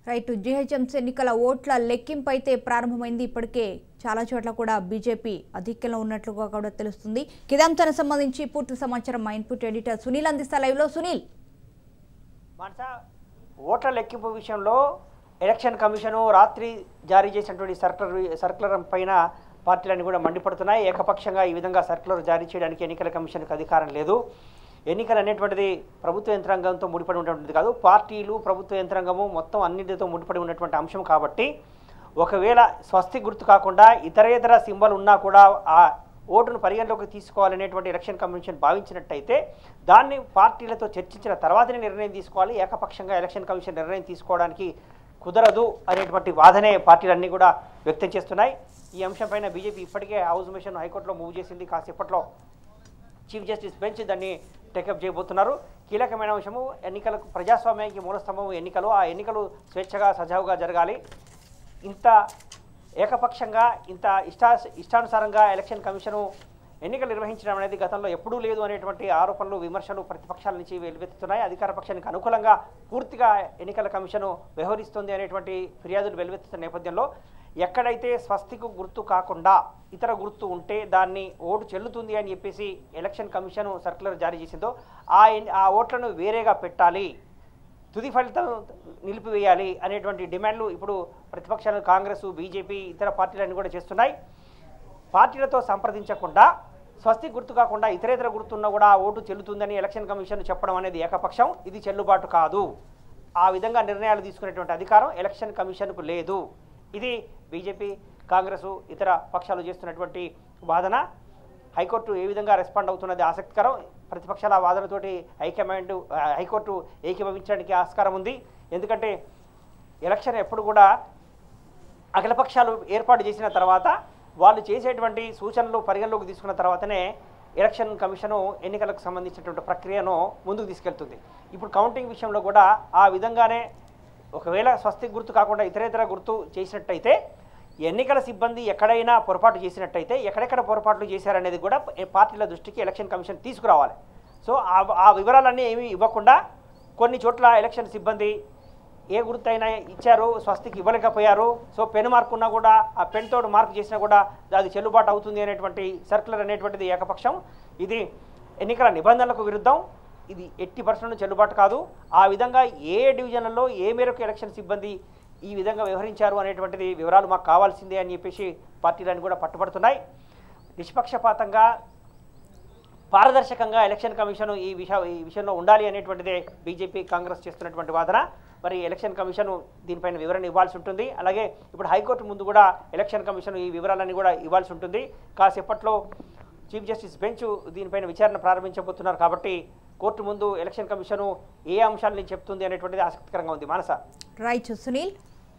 right GHMC ఎన్నికల ఓట్ల లెక్కింపు అయితే ప్రారంభమైంది ఇప్పటికే చాలా చోట్ల కూడా బీజేపీ అధిక్యంలో ఉన్నట్లుగా కూడా తెలుస్తుంది కిదాంశానికి సంబంధించి పూర్తి సమాచారం మా ఇన్పుట్ ఎడిటర్ సునీల్ అందిస్తా లైవ్ లో సునీల్ మనస ఓట్ల లెక్కింపు విషయంలో ఎలక్షన్ కమిషను రాత్రి జారీ చేసినటువంటి సర్కులర్ సర్కులర్ పైన పార్టీలన్నీ కూడా మండిపడుతున్నాయి ఏకపక్షంగా ఈ విధంగా సర్కులర్ జారీ చేయడానికి ఎన్నికల కమిషన్కి అధికారం లేదు ఎన్నికలు అనేటువంటిది ప్రభుత్వ యంత్రాంగంతో ముడిపడి ఉన్నటువంటిది కాదు పార్టీలు ప్రభుత్వ యంత్రాంగము మొత్తం అన్నిటితో ముడిపడి ఉన్నటువంటి అంశం కాబట్టి ఒకవేళ స్వస్తి గుర్తు కాకుండా ఇతరేతర సింబల్ ఉన్నా కూడా ఆ ఓటును పరిగణలోకి తీసుకోవాలనేటువంటి ఎలక్షన్ కమిషన్ భావించినట్టయితే దాన్ని పార్టీలతో చర్చించిన తర్వాతనే నిర్ణయం తీసుకోవాలి ఏకపక్షంగా ఎలక్షన్ కమిషన్ నిర్ణయం తీసుకోవడానికి కుదరదు అనేటువంటి వాదనే పార్టీలన్నీ కూడా వ్యక్తం చేస్తున్నాయి ఈ అంశంపైన బీజేపీ ఇప్పటికే హౌస్ మిషన్ హైకోర్టులో మూవ్ చేసింది కాసేపట్లో చీఫ్ జస్టిస్ బెంచ్ దాన్ని టేకప్ చేయబోతున్నారు కీలకమైన అంశము ఎన్నికలకు ప్రజాస్వామ్యానికి మూలస్తంభం ఎన్నికలు ఆ ఎన్నికలు స్వేచ్ఛగా సజావుగా జరగాలి ఇంత ఏకపక్షంగా ఇంత ఇష్టా ఇష్టానుసారంగా ఎలక్షన్ కమిషను ఎన్నికలు నిర్వహించడం అనేది గతంలో ఎప్పుడూ లేదు అనేటువంటి ఆరోపణలు విమర్శలు ప్రతిపక్షాల నుంచి వెలువెత్తుతున్నాయి అధికార పక్షానికి అనుకూలంగా పూర్తిగా ఎన్నికల కమిషను వ్యవహరిస్తుంది అనేటువంటి ఫిర్యాదులు వెలువెత్తుతున్న నేపథ్యంలో ఎక్కడైతే స్వస్తికు గుర్తు కాకుండా ఇతర గుర్తు ఉంటే దాన్ని ఓటు చెల్లుతుంది అని చెప్పేసి ఎలక్షన్ కమిషన్ సర్క్యులర్ జారీ చేసిందో ఆ ఎన్- ఆ ఓట్లను వేరేగా పెట్టాలి తుది ఫలితం నిలిపివేయాలి అనేటువంటి డిమాండ్లు ఇప్పుడు ప్రతిపక్షాలు కాంగ్రెస్ బీజేపీ ఇతర పార్టీలన్నీ కూడా చేస్తున్నాయి పార్టీలతో సంప్రదించకుండా స్వస్తి గుర్తు కాకుండా ఇతరేతర గుర్తున్నా కూడా ఆ ఓటు చెల్లుతుందని ఎలక్షన్ కమిషన్ చెప్పడం అనేది ఏకపక్షం ఇది చెల్లుబాటు కాదు ఆ విధంగా నిర్ణయాలు తీసుకునేటువంటి అధికారం ఎలక్షన్ కమిషన్కు లేదు ఇది బీజేపీ కాంగ్రెస్ ఇతర పక్షాలు చేస్తున్నటువంటి వాదన హైకోర్టు ఏ విధంగా రెస్పాండ్ అవుతున్నది ఆసక్తికరం ప్రతిపక్షాల వాదనతోటి హైకమాండ్ ఆ, హైకోర్టు ఏకీభవించడానికి ఆస్కారం ఉంది ఎందుకంటే ఎలక్షన్ ఎప్పుడు కూడా అఖిలపక్షాలు ఏర్పాటు చేసిన తర్వాత వాళ్ళు చేసేటువంటి సూచనలు పరిగణలోకి తీసుకున్న తర్వాతనే ఎలక్షన్ కమిషను ఎన్నికలకు సంబంధించినటువంటి ప్రక్రియను ముందుకు తీసుకెళ్తుంది ఇప్పుడు కౌంటింగ్ విషయంలో కూడా ఆ విధంగానే ఒకవేళ స్వస్తి గుర్తు కాకుండా ఇతరేతర గుర్తు చేసినట్టయితే ఎన్నికల సిబ్బంది ఎక్కడైనా పొరపాటు చేసినట్టయితే ఎక్కడెక్కడ పొరపాట్లు చేశారనేది కూడా పార్టీల దృష్టికి ఎలక్షన్ కమిషన్ తీసుకురావాలి సో ఆ- ఆ వివరాలన్నీ ఏమీ ఇవ్వకుండా కొన్ని చోట్ల ఎలక్షన్ సిబ్బంది ఏ గుర్తైనా ఇచ్చారు స్వస్తికి ఇవ్వలేకపోయారు సో పెన్ మార్క్ ఉన్నా కూడా ఆ పెన్ తోటి మార్క్ చేసినా కూడా అది చెల్లుబాటు అవుతుంది అనేటువంటి సర్కులర్ అనేటువంటిది ఏకపక్షం ఇది ఎన్నికల నిబంధనలకు విరుద్ధం ఇది ఎట్టి పర్సెంట్ చెల్లుబాటు కాదు ఆ విధంగా ఏ డివిజన్లలో ఏ మేరకు ఎలక్షన్ సిబ్బంది ఈ విధంగా వ్యవహరించారు అనేటువంటిది వివరాలు మాకు కావాల్సిందే అని చెప్పేసి పార్టీలన్నీ కూడా పట్టుబడుతున్నాయి నిష్పక్షపాతంగా పారదర్శకంగా ఎలక్షన్ కమిషన్ ఈ విష ఈ విషయంలో ఉండాలి అనేటువంటిదే బీజేపీ కాంగ్రెస్ చేస్తున్నటువంటి వాదన మరి ఎలక్షన్ కమిషన్ దీనిపైన వివరణ ఇవ్వాల్సి ఉంటుంది అలాగే ఇప్పుడు హైకోర్టు ముందు కూడా ఎలక్షన్ కమిషన్ ఈ వివరాలన్నీ కూడా ఇవ్వాల్సి ఉంటుంది కాసేపట్లో చీఫ్ జస్టిస్ బెంచ్ దీనిపైన విచారణ ప్రారంభించబోతున్నారు కాబట్టి కోర్టు ముందు ఎలక్షన్ కమిషన్ ఏ అంశాలని చెప్తుంది అనేటువంటిది ఆసక్తికరంగా ఉంది మానస రైట్ సునీల్